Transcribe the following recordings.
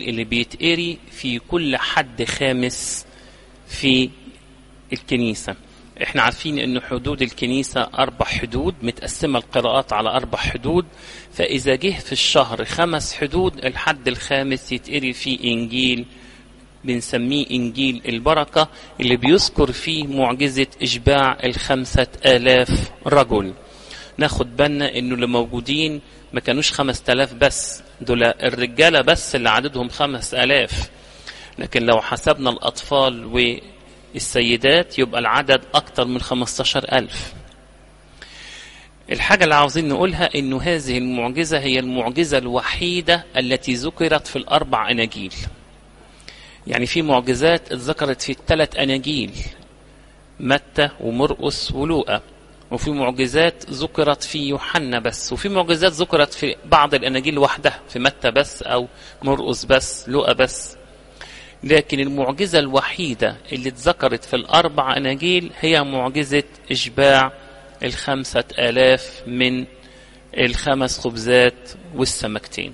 اللي بيتقري في كل حد خامس في الكنيسة احنا عارفين ان حدود الكنيسة اربع حدود متقسمة القراءات على اربع حدود فاذا جه في الشهر خمس حدود الحد الخامس يتقري فيه انجيل بنسميه انجيل البركة اللي بيذكر فيه معجزة اشباع الخمسة الاف رجل ناخد بالنا انه اللي موجودين ما كانوش خمس تلاف بس دول الرجالة بس اللي عددهم خمس الاف لكن لو حسبنا الاطفال والسيدات يبقى العدد اكتر من خمستاشر الف الحاجة اللي عاوزين نقولها انه هذه المعجزة هي المعجزة الوحيدة التي ذكرت في الاربع اناجيل يعني في معجزات اتذكرت في الثلاث اناجيل متى ومرقس ولوقا وفي معجزات ذكرت في يوحنا بس وفي معجزات ذكرت في بعض الاناجيل وحدها في متى بس او مرقس بس لوقا بس لكن المعجزة الوحيدة اللي اتذكرت في الأربع أناجيل هي معجزة إشباع الخمسة آلاف من الخمس خبزات والسمكتين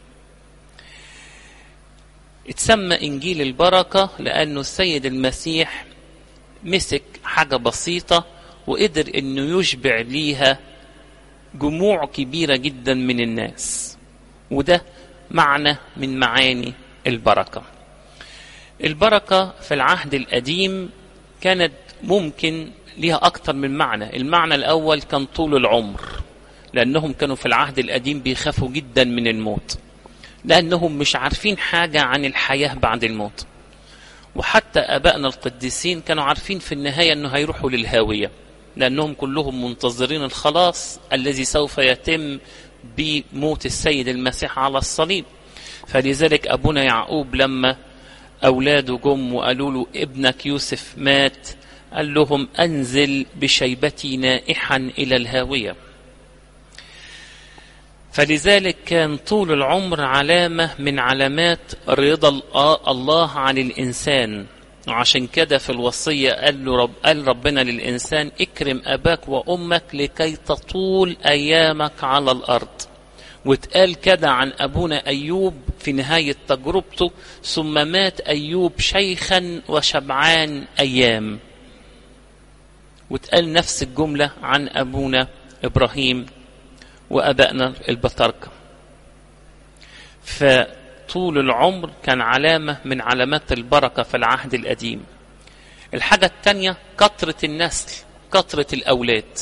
اتسمى إنجيل البركة لأنه السيد المسيح مسك حاجة بسيطة وقدر أنه يشبع ليها جموع كبيرة جدا من الناس وده معنى من معاني البركه البركة في العهد القديم كانت ممكن ليها أكتر من معنى المعنى الأول كان طول العمر لأنهم كانوا في العهد القديم بيخافوا جدا من الموت لأنهم مش عارفين حاجة عن الحياة بعد الموت وحتى أبائنا القديسين كانوا عارفين في النهاية أنه هيروحوا للهاوية لأنهم كلهم منتظرين الخلاص الذي سوف يتم بموت السيد المسيح على الصليب فلذلك أبونا يعقوب لما أولاده جم وقالوا له ابنك يوسف مات قال لهم أنزل بشيبتي نائحا إلى الهاوية فلذلك كان طول العمر علامة من علامات رضا الله عن الإنسان وعشان كده في الوصية قال, له رب قال ربنا للإنسان اكرم أباك وأمك لكي تطول أيامك على الأرض واتقال كده عن أبونا أيوب في نهاية تجربته ثم مات أيوب شيخا وشبعان أيام واتقال نفس الجملة عن أبونا إبراهيم وأبائنا البطاركة فطول العمر كان علامة من علامات البركة في العهد القديم الحاجة الثانية كثرة النسل كثرة الأولاد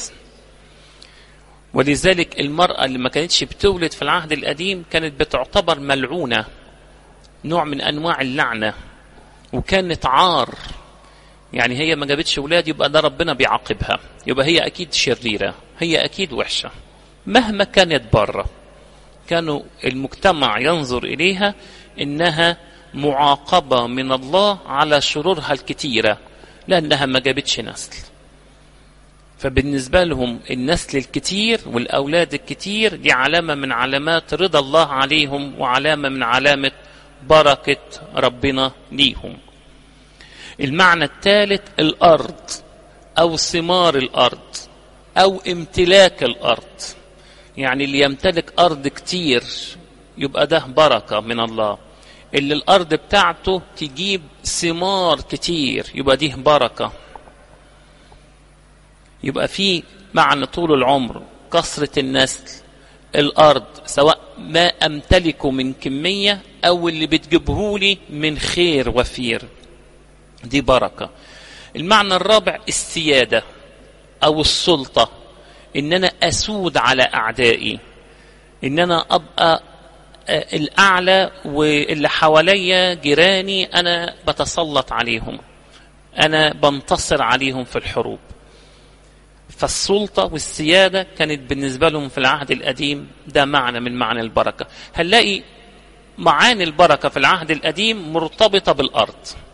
ولذلك المرأة اللي ما كانتش بتولد في العهد القديم كانت بتعتبر ملعونة نوع من أنواع اللعنة وكانت عار يعني هي ما جابتش ولاد يبقى ده ربنا بيعاقبها يبقى هي أكيد شريرة هي أكيد وحشة مهما كانت بره كانوا المجتمع ينظر إليها إنها معاقبة من الله على شرورها الكتيرة لأنها ما جابتش نسل فبالنسبة لهم النسل الكتير والأولاد الكتير دي علامة من علامات رضا الله عليهم وعلامة من علامة بركة ربنا ليهم المعنى الثالث الأرض أو ثمار الأرض أو امتلاك الأرض يعني اللي يمتلك أرض كتير يبقى ده بركة من الله اللي الأرض بتاعته تجيب ثمار كتير يبقى دي بركة يبقى في معنى طول العمر كثرة النسل الأرض سواء ما أمتلكه من كمية أو اللي بتجيبهولي من خير وفير دي بركة المعنى الرابع السيادة أو السلطة إن أنا أسود على أعدائي إن أنا أبقى الأعلى واللي حواليا جيراني أنا بتسلط عليهم أنا بنتصر عليهم في الحروب فالسلطة والسيادة كانت بالنسبة لهم في العهد القديم ده معنى من معنى البركة هنلاقي معاني البركة في العهد القديم مرتبطة بالأرض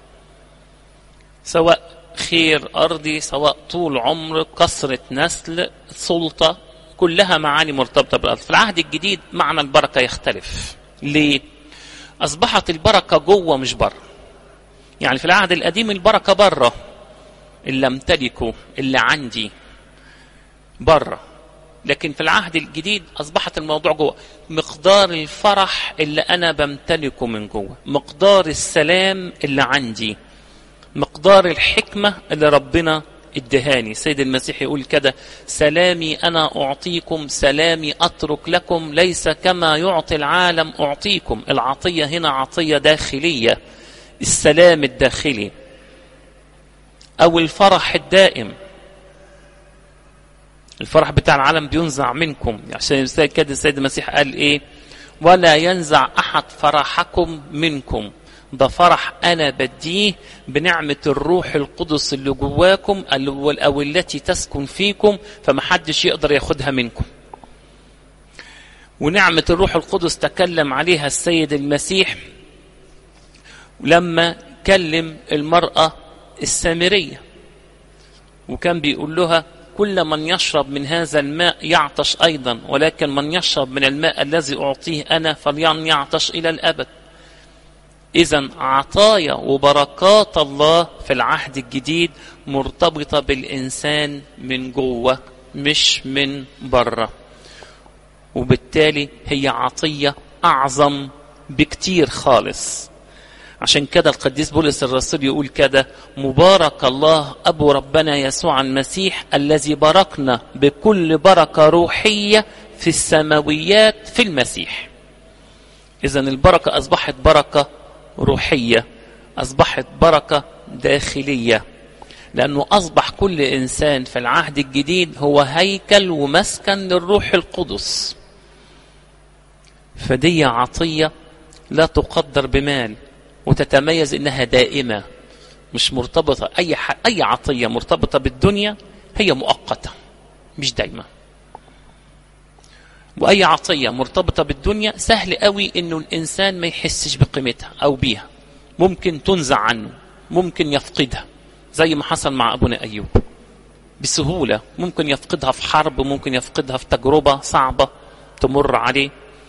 سواء خير أرضي سواء طول عمر كثرة نسل سلطة كلها معاني مرتبطة بالأرض في العهد الجديد معنى البركة يختلف ليه؟ أصبحت البركة جوه مش بره يعني في العهد القديم البركة بره اللي امتلكه اللي عندي بره لكن في العهد الجديد أصبحت الموضوع جوه مقدار الفرح اللي أنا بمتلكه من جوه مقدار السلام اللي عندي مقدار الحكمة اللي ربنا ادهاني سيد المسيح يقول كده سلامي أنا أعطيكم سلامي أترك لكم ليس كما يعطي العالم أعطيكم العطية هنا عطية داخلية السلام الداخلي أو الفرح الدائم الفرح بتاع العالم بينزع منكم عشان كده السيد المسيح قال ايه ولا ينزع احد فرحكم منكم ده فرح انا بديه بنعمه الروح القدس اللي جواكم او التي تسكن فيكم فمحدش يقدر ياخدها منكم ونعمه الروح القدس تكلم عليها السيد المسيح لما كلم المراه السامريه وكان بيقول لها كل من يشرب من هذا الماء يعطش ايضا ولكن من يشرب من الماء الذي اعطيه انا فلين يعطش الى الابد اذا عطايا وبركات الله في العهد الجديد مرتبطه بالانسان من جوه مش من بره وبالتالي هي عطيه اعظم بكتير خالص عشان كده القديس بولس الرسول يقول كده مبارك الله ابو ربنا يسوع المسيح الذي باركنا بكل بركه روحيه في السماويات في المسيح اذا البركه اصبحت بركه روحيه اصبحت بركه داخليه لانه اصبح كل انسان في العهد الجديد هو هيكل ومسكن للروح القدس فدي عطيه لا تقدر بمال وتتميز انها دائمه مش مرتبطه اي ح... اي عطيه مرتبطه بالدنيا هي مؤقته مش دايمه واي عطيه مرتبطه بالدنيا سهل قوي انه الانسان ما يحسش بقيمتها او بيها ممكن تنزع عنه ممكن يفقدها زي ما حصل مع ابونا ايوب بسهوله ممكن يفقدها في حرب ممكن يفقدها في تجربه صعبه تمر عليه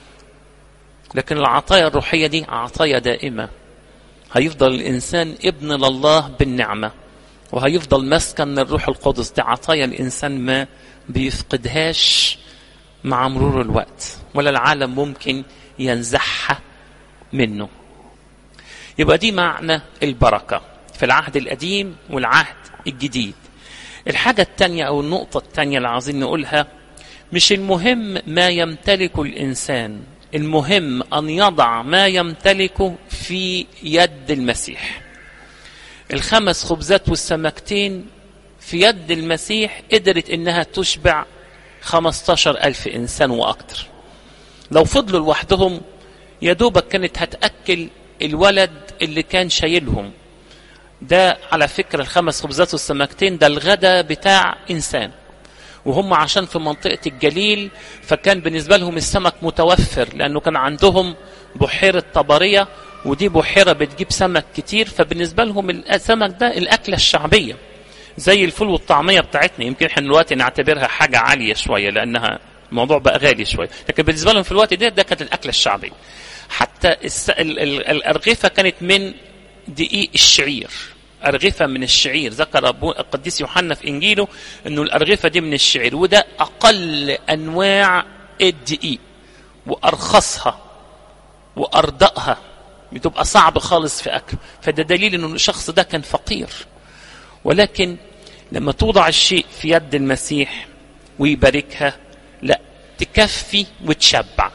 لكن العطايا الروحيه دي عطايا دائمه هيفضل الإنسان ابن لله بالنعمة وهيفضل مسكن للروح القدس دي عطايا الإنسان ما بيفقدهاش مع مرور الوقت ولا العالم ممكن ينزعها منه يبقى دي معنى البركة في العهد القديم والعهد الجديد الحاجة التانية أو النقطة التانية اللي عايزين نقولها مش المهم ما يمتلكه الإنسان المهم أن يضع ما يمتلكه في يد المسيح الخمس خبزات والسمكتين في يد المسيح قدرت إنها تشبع 15 ألف إنسان وأكتر لو فضلوا لوحدهم يا دوبك كانت هتأكل الولد اللي كان شايلهم ده على فكرة الخمس خبزات والسمكتين ده الغدا بتاع إنسان وهم عشان في منطقة الجليل فكان بالنسبة لهم السمك متوفر لأنه كان عندهم بحيرة طبرية ودي بحيرة بتجيب سمك كتير فبالنسبة لهم السمك ده الأكلة الشعبية زي الفول والطعمية بتاعتنا يمكن احنا دلوقتي نعتبرها حاجة عالية شوية لأنها الموضوع بقى غالي شوية لكن بالنسبة لهم في الوقت ده ده كانت الأكلة الشعبية حتى الس... ال... ال... الأرغفة كانت من دقيق الشعير أرغفة من الشعير ذكر القديس يوحنا في إنجيله أنه الأرغفة دي من الشعير وده أقل أنواع الدقيق وأرخصها وأردأها بتبقى صعب خالص في أكل فده دليل أنه الشخص ده كان فقير ولكن لما توضع الشيء في يد المسيح ويباركها لا تكفي وتشبع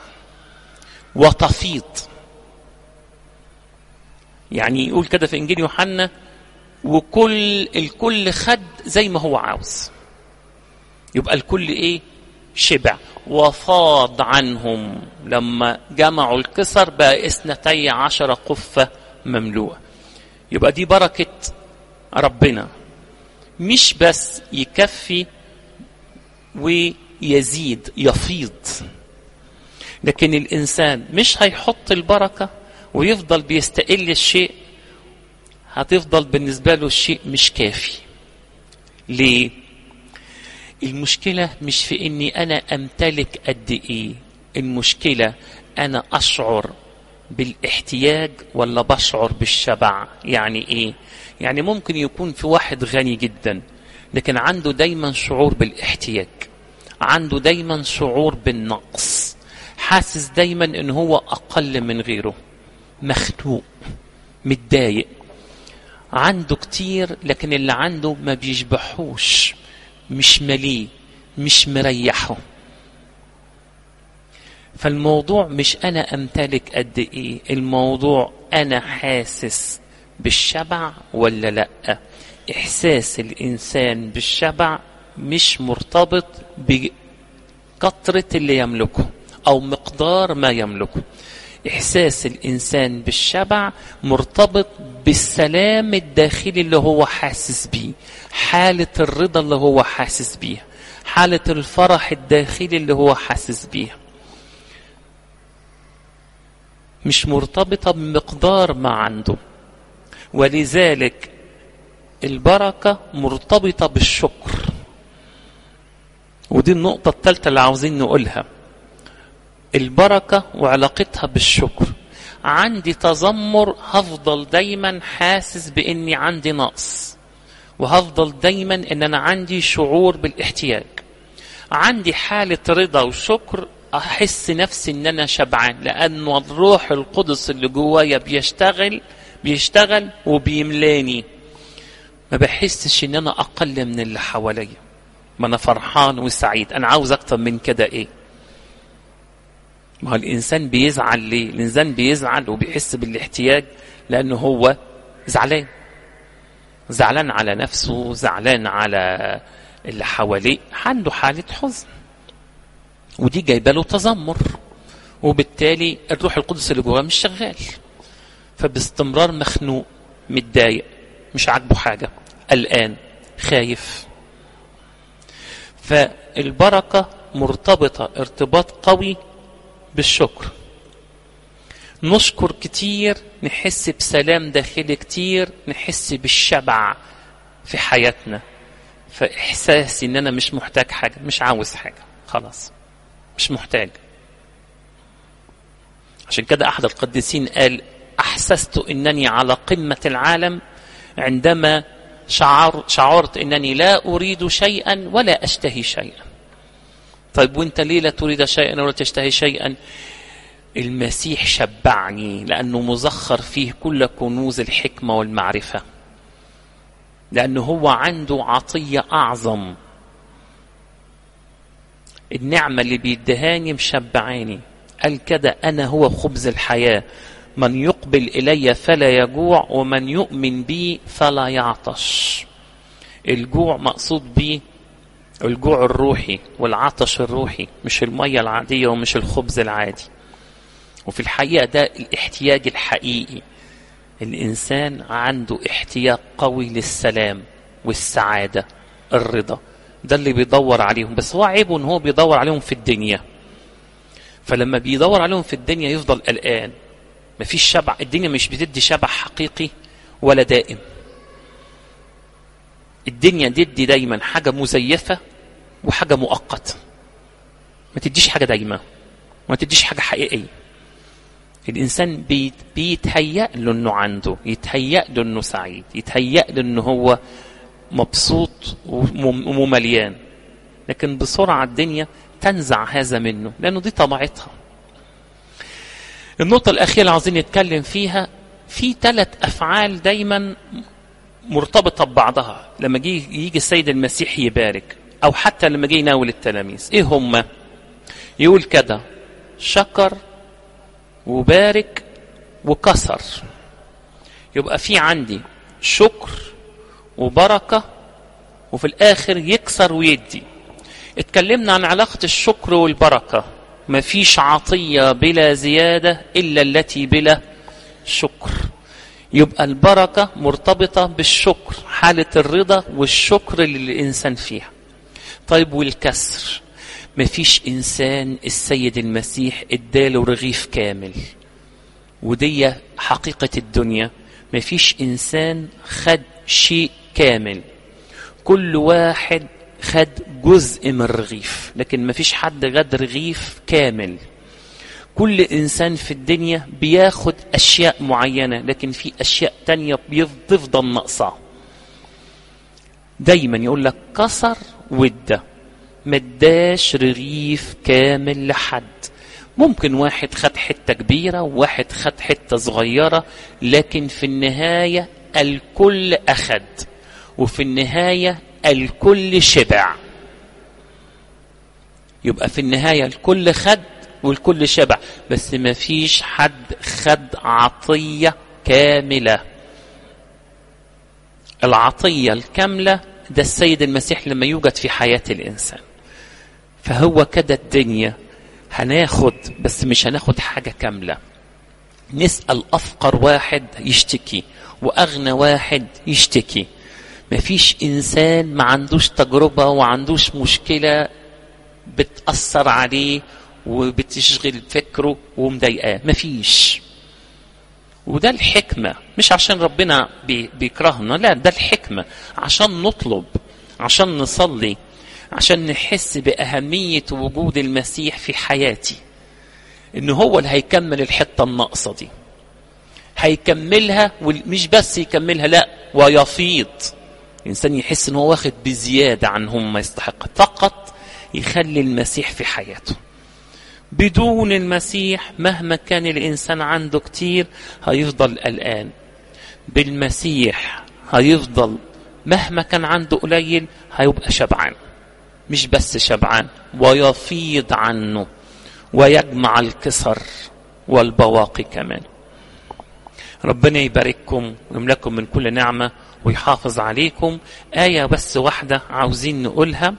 وتفيض يعني يقول كده في انجيل يوحنا وكل الكل خد زي ما هو عاوز يبقى الكل ايه شبع وفاض عنهم لما جمعوا الكسر بقى اثنتي عشر قفة مملوءة يبقى دي بركة ربنا مش بس يكفي ويزيد يفيض لكن الإنسان مش هيحط البركة ويفضل بيستقل الشيء هتفضل بالنسبة له الشيء مش كافي ليه المشكلة مش في اني انا امتلك قد ايه المشكلة انا اشعر بالاحتياج ولا بشعر بالشبع يعني ايه يعني ممكن يكون في واحد غني جدا لكن عنده دايما شعور بالاحتياج عنده دايما شعور بالنقص حاسس دايما ان هو اقل من غيره مخنوق متضايق عنده كتير لكن اللي عنده ما بيشبحوش مش مليه مش مريحه فالموضوع مش انا امتلك قد ايه الموضوع انا حاسس بالشبع ولا لا احساس الانسان بالشبع مش مرتبط بكثره اللي يملكه او مقدار ما يملكه احساس الانسان بالشبع مرتبط بالسلام الداخلي اللي هو حاسس بيه حاله الرضا اللي هو حاسس بيها حاله الفرح الداخلي اللي هو حاسس بيها مش مرتبطه بمقدار ما عنده ولذلك البركه مرتبطه بالشكر ودي النقطه الثالثه اللي عاوزين نقولها البركه وعلاقتها بالشكر عندي تذمر هفضل دايما حاسس باني عندي نقص وهفضل دايما ان انا عندي شعور بالاحتياج عندي حاله رضا وشكر احس نفسي ان انا شبعان لانه الروح القدس اللي جوايا بيشتغل بيشتغل وبيملاني ما بحسش ان انا اقل من اللي حواليا ما انا فرحان وسعيد انا عاوز اكتر من كده ايه ما هو الانسان بيزعل ليه الانسان بيزعل وبيحس بالاحتياج لانه هو زعلان زعلان على نفسه زعلان على اللي حواليه عنده حالة حزن ودي جايبه له تذمر وبالتالي الروح القدس اللي جواه مش شغال فباستمرار مخنوق متضايق مش عاجبه حاجه قلقان خايف فالبركه مرتبطه ارتباط قوي بالشكر نشكر كتير نحس بسلام داخلي كتير نحس بالشبع في حياتنا فاحساسي ان انا مش محتاج حاجه مش عاوز حاجه خلاص مش محتاج عشان كده احد القديسين قال احسست انني على قمه العالم عندما شعر شعرت انني لا اريد شيئا ولا اشتهي شيئا طيب وانت ليه لا تريد شيئا ولا تشتهي شيئا المسيح شبعني لانه مزخر فيه كل كنوز الحكمه والمعرفه لانه هو عنده عطيه اعظم النعمه اللي بيدهاني مشبعاني قال كده انا هو خبز الحياه من يقبل الي فلا يجوع ومن يؤمن بي فلا يعطش الجوع مقصود بيه الجوع الروحي والعطش الروحي مش الميه العاديه ومش الخبز العادي وفي الحقيقه ده الاحتياج الحقيقي الانسان عنده احتياج قوي للسلام والسعاده الرضا ده اللي بيدور عليهم بس هو عيبه ان هو بيدور عليهم في الدنيا فلما بيدور عليهم في الدنيا يفضل قلقان مفيش شبع الدنيا مش بتدي شبع حقيقي ولا دائم الدنيا تدي دايما حاجة مزيفة وحاجة مؤقتة ما تديش حاجة دايمة ما تديش حاجة حقيقية الإنسان بيت بيتهيأ له إنه عنده يتهيأ له إنه سعيد يتهيأ له إنه هو مبسوط ومليان لكن بسرعة الدنيا تنزع هذا منه لأنه دي طبيعتها النقطة الأخيرة اللي عاوزين نتكلم فيها في ثلاث أفعال دايما مرتبطة ببعضها لما يجي يجي السيد المسيح يبارك أو حتى لما جه يناول التلاميذ إيه هم؟ يقول كده شكر وبارك وكسر يبقى في عندي شكر وبركة وفي الآخر يكسر ويدي اتكلمنا عن علاقة الشكر والبركة مفيش عطية بلا زيادة إلا التي بلا شكر يبقى البركة مرتبطة بالشكر حالة الرضا والشكر اللي الإنسان فيها طيب والكسر مفيش إنسان السيد المسيح اداله رغيف كامل ودي حقيقة الدنيا مفيش إنسان خد شيء كامل كل واحد خد جزء من الرغيف لكن مفيش حد خد رغيف كامل كل إنسان في الدنيا بياخد أشياء معينة لكن في أشياء تانية بتفضل ناقصة دايما يقول لك كسر وده مداش رغيف كامل لحد ممكن واحد خد حتة كبيرة وواحد خد حتة صغيرة لكن في النهاية الكل أخد وفي النهاية الكل شبع يبقى في النهاية الكل خد والكل شبع بس ما فيش حد خد عطية كاملة العطية الكاملة ده السيد المسيح لما يوجد في حياة الإنسان فهو كده الدنيا هناخد بس مش هناخد حاجة كاملة نسأل أفقر واحد يشتكي وأغنى واحد يشتكي مفيش إنسان ما عندوش تجربة وعندوش مشكلة بتأثر عليه وبتشغل فكره ومضايقاه مفيش وده الحكمة مش عشان ربنا بي بيكرهنا لا ده الحكمة عشان نطلب عشان نصلي عشان نحس بأهمية وجود المسيح في حياتي إن هو اللي هيكمل الحتة الناقصة دي هيكملها ومش بس يكملها لا ويفيض الإنسان يحس إن هو واخد بزيادة عن هم ما يستحق فقط يخلي المسيح في حياته بدون المسيح مهما كان الإنسان عنده كتير هيفضل قلقان بالمسيح هيفضل مهما كان عنده قليل هيبقى شبعان مش بس شبعان ويفيض عنه ويجمع الكسر والبواقي كمان ربنا يبارككم ويملككم من كل نعمة ويحافظ عليكم آية بس واحدة عاوزين نقولها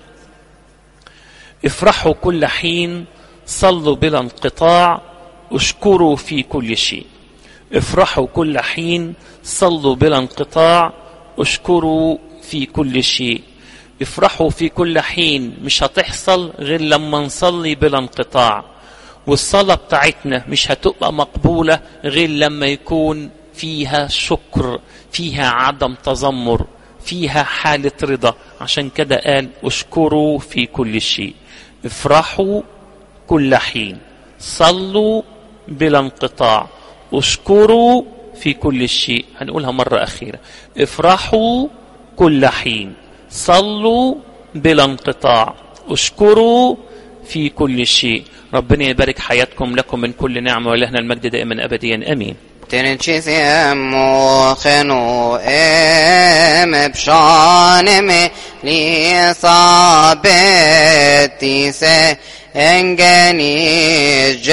افرحوا كل حين صلوا بلا انقطاع اشكروا في كل شيء افرحوا كل حين صلوا بلا انقطاع اشكروا في كل شيء افرحوا في كل حين مش هتحصل غير لما نصلي بلا انقطاع والصلاة بتاعتنا مش هتبقى مقبولة غير لما يكون فيها شكر فيها عدم تذمر فيها حالة رضا عشان كده قال اشكروا في كل شيء افرحوا كل حين صلوا بلا انقطاع اشكروا في كل شيء هنقولها مرة أخيرة افرحوا كل حين صلوا بلا انقطاع اشكروا في كل شيء ربنا يبارك حياتكم لكم من كل نعمة ولهنا المجد دائما أبديا أمين تنشسم خنو ام بشانم لي صابتي سه انجني